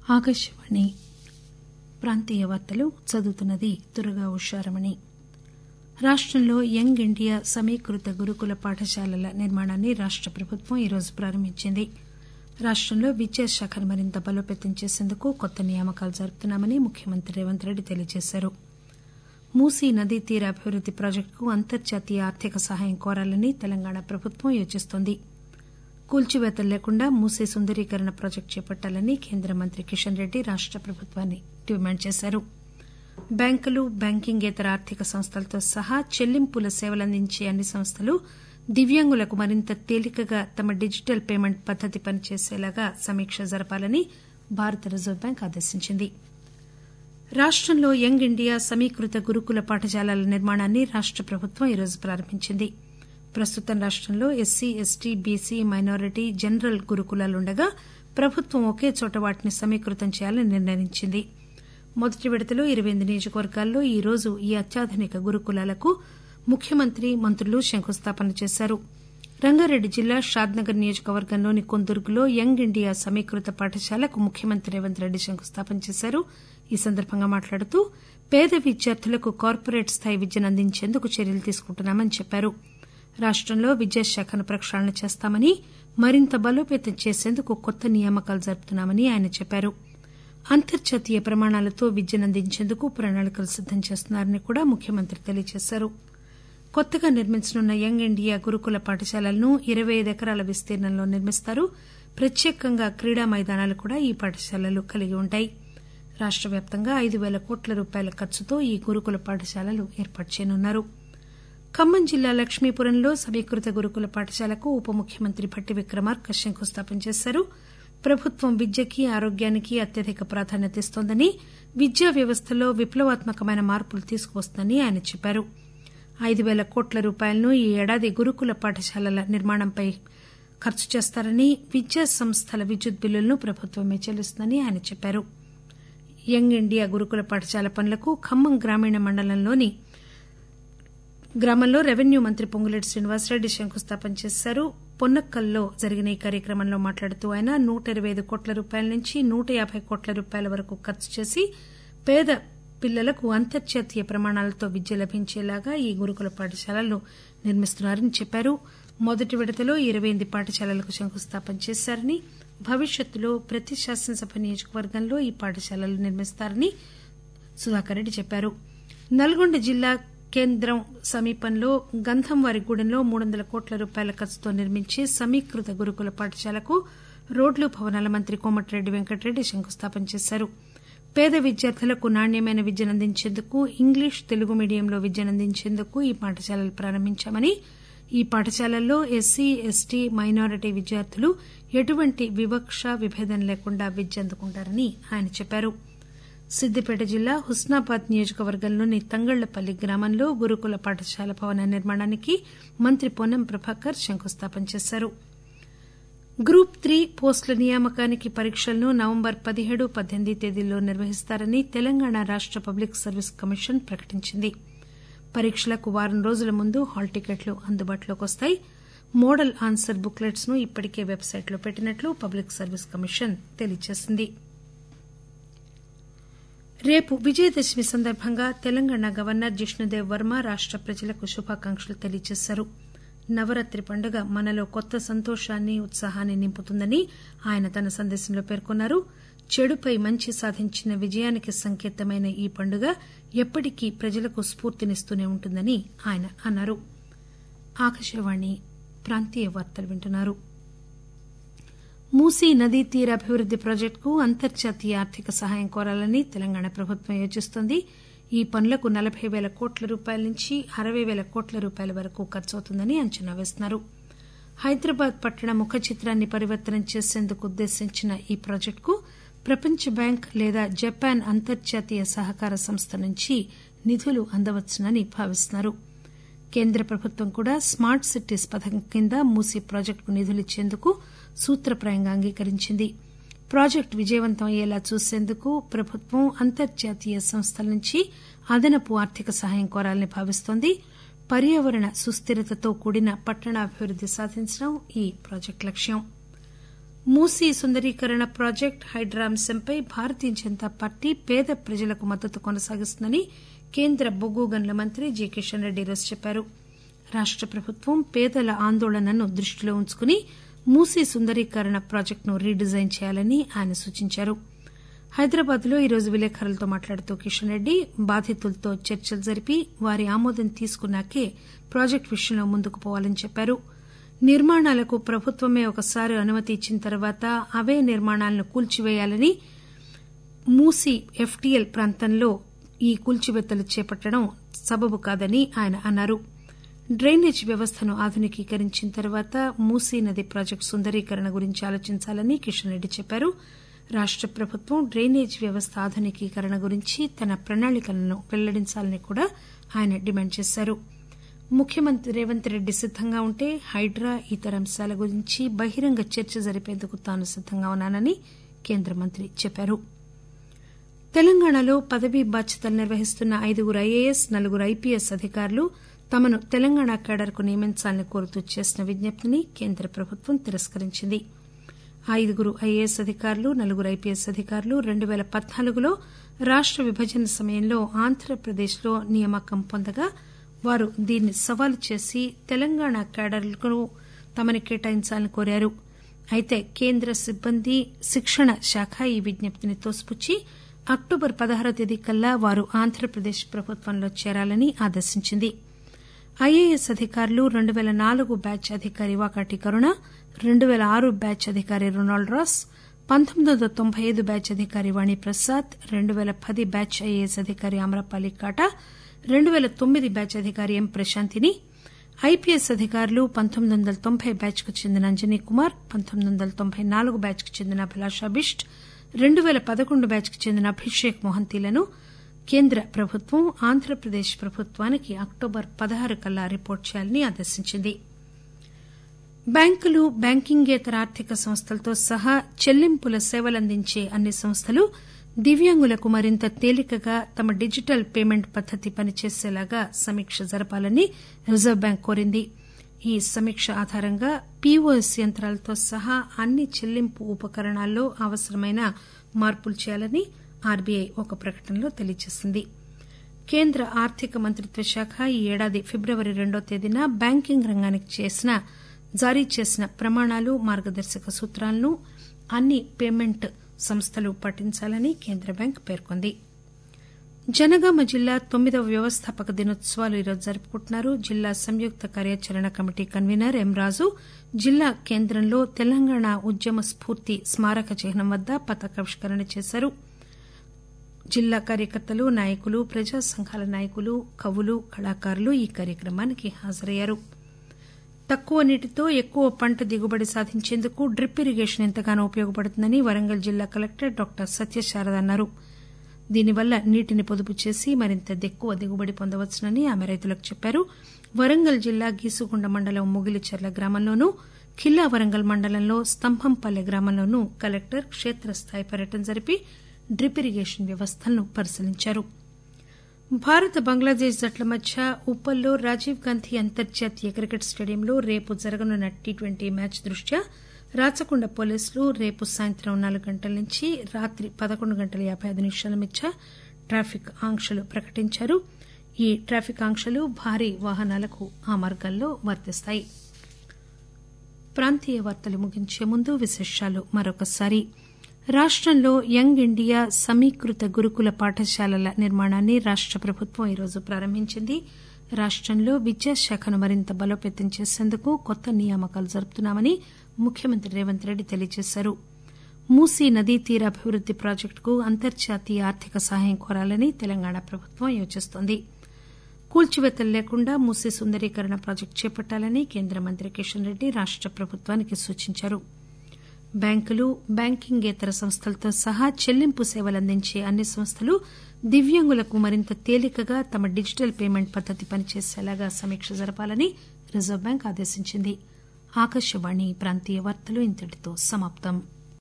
ఆకాశవాణి ప్రాంతీయ వార్తలు చదువుతున్నది దుర్గా ఉషారమణి రాష్టంలో యంగ్ ఇండియా సమీకృత గురుకుల పాఠశాలల నిర్మాణాన్ని రాష్ట ప్రభుత్వం ఈరోజు ప్రారంభించింది రాష్టంలో విద్యాశాఖను మరింత బలోపేతం చేసేందుకు కొత్త నియామకాలు జరుపుతున్నామని ముఖ్యమంత్రి రేవంత్ రెడ్డి తెలియజేశారు మూసీ నదీ తీర అభివృద్ది ప్రాజెక్టుకు అంతర్జాతీయ ఆర్థిక సహాయం కోరాలని తెలంగాణ ప్రభుత్వం యోచిస్తోంది కూల్చివేతలు లేకుండా మూసీ సుందరీకరణ ప్రాజెక్టు చేపట్టాలని కేంద్ర మంత్రి కిషన్ రెడ్డి రాష్ట ప్రభుత్వాన్ని డిమాండ్ చేశారు బ్యాంకులు బ్యాంకింగేతర ఆర్థిక సంస్థలతో సహా చెల్లింపుల సేవలందించే అన్ని సంస్థలు దివ్యాంగులకు మరింత తేలికగా తమ డిజిటల్ పేమెంట్ పద్దతి పనిచేసేలాగా సమీక్ష జరపాలని భారత రిజర్వు బ్యాంక్ ఆదేశించింది రాష్టంలో యంగ్ ఇండియా సమీకృత గురుకుల పాఠశాలల నిర్మాణాన్ని రాష్ట ప్రభుత్వం ఈరోజు ప్రారంభించింది ప్రస్తుతం రాష్టంలో S C S T B C minority general గురుకులాలుండగా ప్రభుత్వం ఒకే చోట వాటిని సమీకృతం చేయాలని నిర్ణయించింది మొదటి విడతలో ఇరవై ఎనిమిది నియోజకవర్గాల్లో ఈ రోజు ఈ అత్యాధునిక గురుకులాలకు ముఖ్యమంత్రి మంత్రులు శంకుస్థాపన చేశారు రంగారెడ్డి జిల్లా షాద్నగర్ నియోజకవర్గంలోని కొందుర్గులో యంగ్ ఇండియా సమీకృత పాఠశాలకు ముఖ్యమంత్రి రేవంత్ రెడ్డి శంకుస్థాపన చేశారు ఈ సందర్భంగా మాట్లాడుతూ పేద విద్యార్థులకు కార్పొరేట్ స్థాయి విద్యను అందించేందుకు చర్యలు తీసుకుంటున్నామని చెప్పారు రాష్టంలో విద్యాశాఖను ప్రక్షాళన చేస్తామని మరింత బలోపేతం చేసేందుకు కొత్త నియామకాలు జరుపుతున్నామని ఆయన చెప్పారు అంతర్జాతీయ ప్రమాణాలతో విద్యను అందించేందుకు ప్రణాళికలు సిద్దం చేస్తున్నారని కూడా ముఖ్యమంత్రి తెలియజేశారు కొత్తగా నిర్మించనున్న యంగ్ ఇండియా గురుకుల పాఠశాలలను ఇరవై ఐదు ఎకరాల విస్తీర్ణంలో నిర్మిస్తారు ప్రత్యేకంగా క్రీడా మైదానాలు కూడా ఈ పాఠశాలలు కలిగి ఉంటాయి రాష్ట వ్యాప్తంగా ఐదు పేల కోట్ల రూపాయల ఖర్చుతో ఈ గురుకుల పాఠశాలలు ఏర్పాటు చేయనున్నారు ఖమ్మం జిల్లా లక్ష్మీపురంలో సమీకృత గురుకుల పాఠశాలకు ఉప ముఖ్యమంత్రి భట్టి విక్రమార్క శంకుస్థాపన చేశారు ప్రభుత్వం విద్యకి ఆరోగ్యానికి అత్యధిక ప్రాధాన్యత ఇస్తోందని విద్యా వ్యవస్థలో విప్లవాత్మకమైన మార్పులు తీసుకువస్తుందని ఆయన చెప్పారు ఐదు పేల కోట్ల రూపాయలను ఈ ఏడాది గురుకుల పాఠశాలల నిర్మాణంపై ఖర్చు చేస్తారని విద్యా సంస్థల విద్యుత్ బిల్లులను ప్రభుత్వమే చెల్లిస్తుందని ఆయన చెప్పారు యంగ్ ఇండియా గురుకుల పాఠశాల పనులకు ఖమ్మం గ్రామీణ మండలంలోని గ్రామంలో రెవెన్యూ మంత్రి పొంగులేటి శ్రీనివాసరెడ్డి శంకుస్థాపన చేశారు పొన్నక్కల్లో జరిగిన ఈ కార్యక్రమంలో మాట్లాడుతూ ఆయన నూట ఇరవై ఐదు కోట్ల రూపాయల నుంచి నూట యాబై కోట్ల రూపాయల వరకు ఖర్చు చేసి పేద పిల్లలకు అంతర్జాతీయ ప్రమాణాలతో విద్య లభించేలాగా ఈ గురుకుల పాఠశాలలను నిర్మిస్తున్నారని చెప్పారు మొదటి విడతలో ఇరవై ఎనిమిది పాఠశాలలకు శంకుస్థాపన చేశారని భవిష్యత్తులో ప్రతి శాసనసభ నియోజకవర్గంలో ఈ పాఠశాలలు నిర్మిస్తారని సుధాకర్ రెడ్డి చెప్పారు నల్గొండ జిల్లా కేంద్రం సమీపంలో గంధంవారిగూడెంలో మూడు వందల కోట్ల రూపాయల ఖర్చుతో నిర్మించే సమీకృత గురుకుల పాఠశాలకు రోడ్లు భవనాల మంత్రి కోమటిరెడ్డి వెంకటరెడ్డి శంకుస్థాపన చేశారు పేద విద్యార్థులకు నాణ్యమైన విద్యను అందించేందుకు ఇంగ్లీష్ తెలుగు మీడియంలో విద్యను అందించేందుకు ఈ పాఠశాలలు ప్రారంభించామని ఈ పాఠశాలల్లో ఎస్సీ ఎస్టీ మైనారిటీ విద్యార్థులు ఎటువంటి వివక్ష విభేదం లేకుండా విద్య అందుకుంటారని ఆయన చెప్పారు సిద్దిపేట జిల్లా హుస్నాబాద్ నియోజకవర్గంలోని తంగళ్లపల్లి గ్రామంలో గురుకుల పాఠశాల భవన నిర్మాణానికి మంత్రి పొన్నం ప్రభాకర్ శంకుస్థాపన చేశారు గ్రూప్ త్రీ పోస్టుల నియామకానికి పరీక్షలను నవంబర్ పదిహేడు పద్దెనిమిది తేదీల్లో నిర్వహిస్తారని తెలంగాణ రాష్ట పబ్లిక్ సర్వీస్ కమిషన్ ప్రకటించింది పరీక్షలకు వారం రోజుల ముందు హాల్ టికెట్లు అందుబాటులోకి వస్తాయి మోడల్ ఆన్సర్ బుక్లెట్స్ ను ఇప్పటికే వెబ్సైట్లో పెట్టినట్లు పబ్లిక్ సర్వీస్ కమిషన్ తెలియజేసింది రేపు విజయదశమి సందర్భంగా తెలంగాణ గవర్నర్ జిష్ణుదేవ్ వర్మ రాష్ట ప్రజలకు శుభాకాంక్షలు తెలియజేశారు నవరాత్రి పండుగ మనలో కొత్త సంతోషాన్ని ఉత్సాహాన్ని నింపుతుందని ఆయన తన సందేశంలో పేర్కొన్నారు చెడుపై మంచి సాధించిన విజయానికి సంకేతమైన ఈ పండుగ ఎప్పటికీ ప్రజలకు స్ఫూర్తినిస్తూనే ఉంటుందని ఆయన అన్నారు ఆకాశవాణి ప్రాంతీయ వార్తలు వింటున్నారు మూసీ నదీ తీర అభివృద్ది ప్రాజెక్టుకు అంతర్జాతీయ ఆర్థిక సహాయం కోరాలని తెలంగాణ ప్రభుత్వం యోచిస్తోంది ఈ పనులకు నలబై పేల కోట్ల రూపాయల నుంచి అరవై పేల కోట్ల రూపాయల వరకు ఖర్చవుతుందని అంచనా వేస్తున్నారు హైదరాబాద్ పట్టణ ముఖ చిత్రాన్ని పరివర్తనం చేసేందుకు ఉద్దేశించిన ఈ ప్రాజెక్టుకు ప్రపంచ బ్యాంక్ లేదా జపాన్ అంతర్జాతీయ సహకార సంస్థ నుంచి నిధులు అందవచ్చునని భావిస్తున్నారు కేంద్ర ప్రభుత్వం కూడా స్మార్ట్ సిటీస్ పథకం కింద మూసీ ప్రాజెక్టుకు నిధులిచ్చేందుకు సూత్రప్రాయంగా అంగీకరించింది ప్రాజెక్టు విజయవంతం అయ్యేలా చూసేందుకు ప్రభుత్వం అంతర్జాతీయ సంస్థల నుంచి అదనపు ఆర్థిక సహాయం కోరాలని భావిస్తోంది పర్యావరణ సుస్థిరతతో కూడిన పట్టణాభివృద్ది సాధించడం ఈ ప్రాజెక్టు లక్ష్యం మూసీ సుందరీకరణ ప్రాజెక్టు హైడ్రా అంశంపై భారతీయ జనతా పార్టీ పేద ప్రజలకు మద్దతు కొనసాగిస్తుందని కేంద్ర బొగ్గు గనుల మంత్రి జి కిషన్ రెడ్డి ఈరోజు చెప్పారు రాష్ట ప్రభుత్వం పేదల ఆందోళనను దృష్టిలో ఉంచుకుని మూసీ సుందరీకరణ ప్రాజెక్టును రీడిజైన్ చేయాలని ఆయన సూచించారు హైదరాబాద్ లో ఈరోజు విలేకరులతో మాట్లాడుతూ కిషన్ రెడ్డి బాధితులతో చర్చలు జరిపి వారి ఆమోదం తీసుకున్నాకే ప్రాజెక్టు విషయంలో ముందుకు పోవాలని చెప్పారు నిర్మాణాలకు ప్రభుత్వమే ఒకసారి అనుమతి ఇచ్చిన తర్వాత అవే నిర్మాణాలను కూల్చివేయాలని మూసీ ఎఫ్టీఎల్ ప్రాంతంలో ఈ కూల్చివేతలు చేపట్టడం సబబు కాదని ఆయన అన్నారు డ్రైనేజ్ వ్యవస్థను ఆధునికీకరించిన తర్వాత మూసీ నది ప్రాజెక్టు సుందరీకరణ గురించి ఆలోచించాలని కిషన్ రెడ్డి చెప్పారు రాష్ట ప్రభుత్వం డ్రైనేజ్ వ్యవస్థ ఆధునికీకరణ గురించి తన ప్రణాళికలను వెల్లడించాలని కూడా ఆయన డిమాండ్ చేశారు ముఖ్యమంత్రి రేవంత్ రెడ్డి సిద్దంగా ఉంటే హైడ్రా ఇతర అంశాల గురించి బహిరంగ చర్చ జరిపేందుకు తాను సిద్దంగా ఉన్నానని కేంద్ర మంత్రి చెప్పారు తెలంగాణలో పదవీ బాధ్యతలు నిర్వహిస్తున్న ఐదుగురు ఐఏఎస్ నలుగురు ఐపీఎస్ అధికారులు తమను తెలంగాణ కేడర్కు నియమించాలని కోరుతూ చేసిన విజ్ఞప్తిని కేంద్ర ప్రభుత్వం తిరస్కరించింది ఐదుగురు ఐఏఎస్ అధికారులు నలుగురు ఐపీఎస్ అధికారులు రెండు పేల పద్నాలుగులో రాష్ట విభజన సమయంలో ఆంధ్రప్రదేశ్లో నియామకం పొందగా వారు దీన్ని సవాలు చేసి తెలంగాణ కేడర్కు తమని కేటాయించాలని కోరారు అయితే కేంద్ర సిబ్బంది శిక్షణ శాఖ ఈ విజ్ఞప్తిని తోసిపుచ్చి అక్టోబర్ పదహారవ తేదీ కల్లా వారు ఆంధ్రప్రదేశ్ ప్రభుత్వంలో చేరాలని ఆదేశించింది ఐఏఎస్ అధికారులు రెండు పేల నాలుగు బ్యాచ్ అధికారి వాకాటి కరుణ రెండు పేల ఆరు బ్యాచ్ అధికారి రొనాల్డ్ రాస్ పంతొమ్మిది వందల తొంభై ఐదు బ్యాచ్ అధికారి వాణిప్రసాద్ రెండు పేల పది బ్యాచ్ ఐఏఎస్ అధికారి ఆమ్రపాలి కాటా రెండు పేల తొమ్మిది బ్యాచ్ అధికారి ఎం ప్రశాంతిని ఐపీఎస్ అధికారులు పంతొమ్మిది వందల తొంభై బ్యాచ్ కు చెందిన అంజనీ కుమార్ పంతొమ్మిది వందల తొంభై నాలుగు బ్యాచ్ కు చెందిన అభిలాష బిష్ట్ రెండు పేల పదకొండు బ్యాచ్ కు చెందిన అభిషేక్ మొహంతీలను కేంద్ర ప్రభుత్వం ఆంధ్రప్రదేశ్ ప్రభుత్వానికి అక్టోబర్ పదహారు కల్లా రిపోర్టు చేయాలని ఆదేశించింది బ్యాంకులు బ్యాంకింగేతర ఆర్థిక సంస్థలతో సహా చెల్లింపుల సేవలందించే అన్ని సంస్థలు దివ్యాంగులకు మరింత తేలికగా తమ డిజిటల్ పేమెంట్ పద్దతి పనిచేసేలాగా సమీక్ష జరపాలని రిజర్వు బ్యాంక్ కోరింది ఈ సమీక్ష ఆధారంగా పీఓఎస్ యంత్రాలతో సహా అన్ని చెల్లింపు ఉపకరణాల్లో అవసరమైన మార్పులు చేయాలని ఆర్బీఐ ఒక ప్రకటనలో తెలియజేసింది కేంద్ర ఆర్థిక మంత్రిత్వ శాఖ ఈ ఏడాది ఫిబ్రవరి రెండో తేదీన బ్యాంకింగ్ రంగానికి చేసిన జారీ చేసిన ప్రమాణాలు మార్గదర్శక సూత్రాలను అన్ని పేమెంట్ సంస్థలు పాటించాలని కేంద్ర బ్యాంక్ పేర్కొంది జనగామ జిల్లా తొమ్మిదవ వ్యవస్థాపక దినోత్సవాలు ఈరోజు జరుపుకుంటున్నారు జిల్లా సంయుక్త కార్యాచరణ కమిటీ కన్వీనర్ ఎం రాజు జిల్లా కేంద్రంలో తెలంగాణ ఉద్యమ స్పూర్తి స్మారక చిహ్నం వద్ద పతాకావిష్కరణ చేశారు జిల్లా కార్యకర్తలు నాయకులు ప్రజా సంఘాల నాయకులు కవులు కళాకారులు ఈ కార్యక్రమానికి హాజరయ్యారు తక్కువ నీటితో ఎక్కువ పంట దిగుబడి సాధించేందుకు డ్రిప్ ఇరిగేషన్ ఎంతగానో ఉపయోగపడుతుందని వరంగల్ జిల్లా కలెక్టర్ డాక్టర్ సత్యశారద అన్నారు దీనివల్ల నీటిని పొదుపు చేసి మరింత ఎక్కువ దిగుబడి పొందవచ్చునని ఆమె రైతులకు చెప్పారు వరంగల్ జిల్లా గీసుగుండ మండలం ముగిలిచెర్ల గ్రామంలోనూ ఖిల్లా వరంగల్ మండలంలో స్తంభంపల్లె గ్రామంలోనూ కలెక్టర్ క్షేత్రస్థాయి పర్యటన జరిపి డ్రిప్ ఇరిగేషన్ వ్యవస్థలను పరిశీలించారు భారత్ బంగ్లాదేశ్ జట్ల మధ్య ఉప్పల్లో రాజీవ్ గాంధీ అంతర్జాతీయ క్రికెట్ స్టేడియంలో రేపు జరగనున్న టీ ట్వంటీ మ్యాచ్ దృష్ట్యా రాచకొండ పోలీసులు రేపు సాయంత్రం నాలుగు గంటల నుంచి రాత్రి పదకొండు గంటల యాబై ఐదు నిమిషాల మధ్య ట్రాఫిక్ ఆంక్షలు ప్రకటించారు ఈ ట్రాఫిక్ ఆంక్షలు భారీ వాహనాలకు ఆ మార్గాల్లో వర్తిస్తాయి ప్రాంతీయ వార్తలు ముగించే ముందు విశేషాలు మరొకసారి రాష్టంలో యంగ్ ఇండియా సమీకృత గురుకుల పాఠశాలల నిర్మాణాన్ని రాష్ట ప్రభుత్వం ఈరోజు ప్రారంభించింది రాష్టంలో విద్యాశాఖను మరింత బలోపేతం చేసేందుకు కొత్త నియామకాలు జరుపుతున్నామని ముఖ్యమంత్రి రేవంత్ రెడ్డి తెలియజేశారు మూసీ నదీ తీర అభివృద్ది ప్రాజెక్టుకు అంతర్జాతీయ ఆర్థిక సహాయం కోరాలని తెలంగాణ ప్రభుత్వం యోచిస్తోంది కూల్చివేతలు లేకుండా మూసీ సుందరీకరణ ప్రాజెక్టు చేపట్టాలని కేంద్ర మంత్రి కిషన్ రెడ్డి రాష్ట ప్రభుత్వానికి సూచించారు బ్యాంకులు బ్యాంకింగేతర సంస్థలతో సహా చెల్లింపు సేవలు అందించే అన్ని సంస్థలు దివ్యాంగులకు మరింత తేలికగా తమ డిజిటల్ పేమెంట్ పద్దతి పనిచేసేలాగా సమీక్ష జరపాలని రిజర్వు బ్యాంక్ ఆదేశించింది ఆకాశవాణి ప్రాంతీయ వార్తలు ఇంతటితో సమాప్తం